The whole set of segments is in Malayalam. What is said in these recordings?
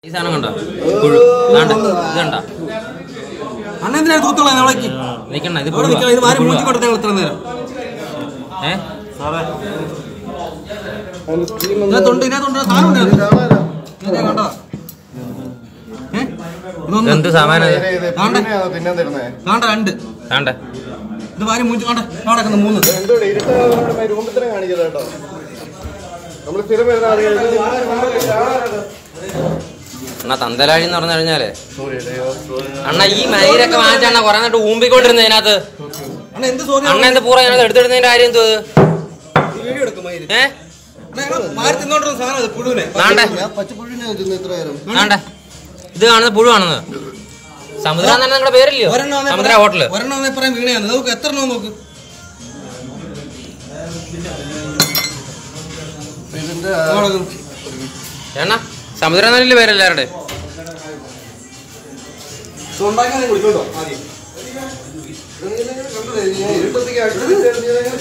ഈ സാധനം കണ്ടോ പുഴു ഇതാണ്ട് ഇത് കണ്ടോ അണ്ണ എന്തിനാ തൂത്തുള്ള അവളേക്ക് നിക്കണ്ട ഇത് അവിടെ നിൽക്കണം ഇത് വാരി മൂഞ്ചി കൊടുത്തേ ഇത്ര നേരം ഏ ഇതിനകത്തുണ്ട് ഇതിനകത്തുണ്ട് സാധനം ഉണ്ട് ഇതിനകത്ത്. ഇതേ കണ്ടോ ഏ? ഇതൊന്ന് ഇതെന്ത് സാമാനം ഇത്? കാണ്ടെ തിന്നാൻ തരുന്നേ കാണ്ട രണ്ട് താണ്ടെ ഇത് വാരി മൂഞ്ചി കാണ്ട നടക്കുന്ന മൂന്ന് എന്തോടെ ഇരുട്ടാ രൂപത്തിനെ കാണിക്കത് കേട്ടോ നമ്മൾ സ്ഥിരം വരുന്ന ആളുകൾ അണ്ണാ തന്തലാഴി എന്ന് പറഞ്ഞു കഴിഞ്ഞാലേ അണ്ണ ഈ മയിലൊക്കെ വാങ്ങിച്ചണ്ണ കുറെ നേട്ട് ഊമ്പിക്കൊണ്ടിരുന്ന ഇതിനകത്ത് അണ്ണ എന്ത് സോറി അണ്ണ എന്ത് പൂറ ഇതിനകത്ത് എടുത്തിടുന്നതിന്റെ കാര്യം എന്തോ ഇത്? വീഡിയോ എടുക്കും മയില് ഏ അണ്ണാ ഞങ്ങള് മാറി തിന്നോണ്ടിരുന്ന സാധനം അത് പുഴുവിനെ താണ്ടെ പച്ചപ്പുഴിനെ തിന്നു ഇത്ര നേരം താണ്ടെ ഇത് കാണുന്നത് പുഴുവാണെന്ന് സമുദ്ര തന്നെ നിങ്ങളുടെ പേരില്ലയോ ഒരെണ്ണം വന്നേ സമുദ്ര പറയാം- ഹോട്ടല് ഒരെണ്ണം വന്നേ പറയാൻ വീണയാണ് നോക്ക് എത്ര എണ്ണം നോക്ക് ഇതിന്റെ അവിടെ നോക്ക്. ഏണ്ണ സമുദ്ര നല്ലല്ലേ പേരെല്ലാവരുടെ ഇത് ഉണ്ടാക്കാൻ ഞാൻ വിളിച്ചോണ്ടോ ആദ്യം ഇരുട്ടത്തേക്ക് അടിച്ചു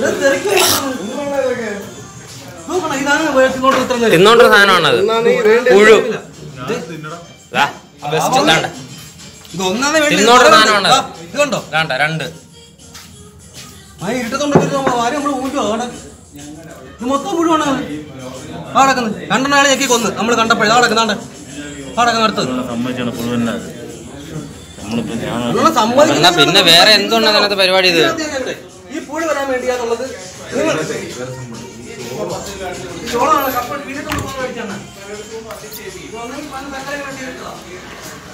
നോക്കണം ഇതാണ് തിന്നോണ്ട് ഇത്ര നേരം തിന്നോണ്ടൊരു സാധനമാണത് പുഴു ദാ, ബെസ്റ്റ് താണ്ടെ ഇത് ഒന്നാമത് വേണ്ടി തിന്നോണ്ട് സാധനമാണ്. ആ, ഇത് കണ്ടോ താണ്ട രണ്ട് ആ ഇരുട്ടത്തോണ്ട് ആരും നമ്മൾ ഊറ്റുവോ അവിടെ ഇത് മൊത്തം പുഴുവാണ് ആ കിടക്കുന്നത് രണ്ടെണ്ണം ആളെ ഞെക്കി കൊന്ന് നമ്മൾ കണ്ടപ്പോഴേ ആ കിടക്കുന്നാണ്ട് ആ കിടക്കുന്ന അടുത്തത് സമ്മതിച്ചാണ് പുഴുവന്നെ അത് നമ്മളിപ്പോ ഞാൻ അണ്ണനെ സമ്മതിക്കില്ല എന്നാ പിന്നെ വേറെ എന്തുകൊണ്ട് അതിനകത്ത് പരിപാടി ഇത് ഈ പുഴു വരാൻ വേണ്ടിയാന്നുള്ളത് നിങ്ങൾ ഈ ചോളമാണ് കപ്പ വീട്ടിൽ കൊണ്ടുപോകാൻ വേണ്ടിയാണ് ഇത് ഒന്നെങ്കിൽ പണ്ട് തക്കാളി വേണ്ടി വെച്ചതാ.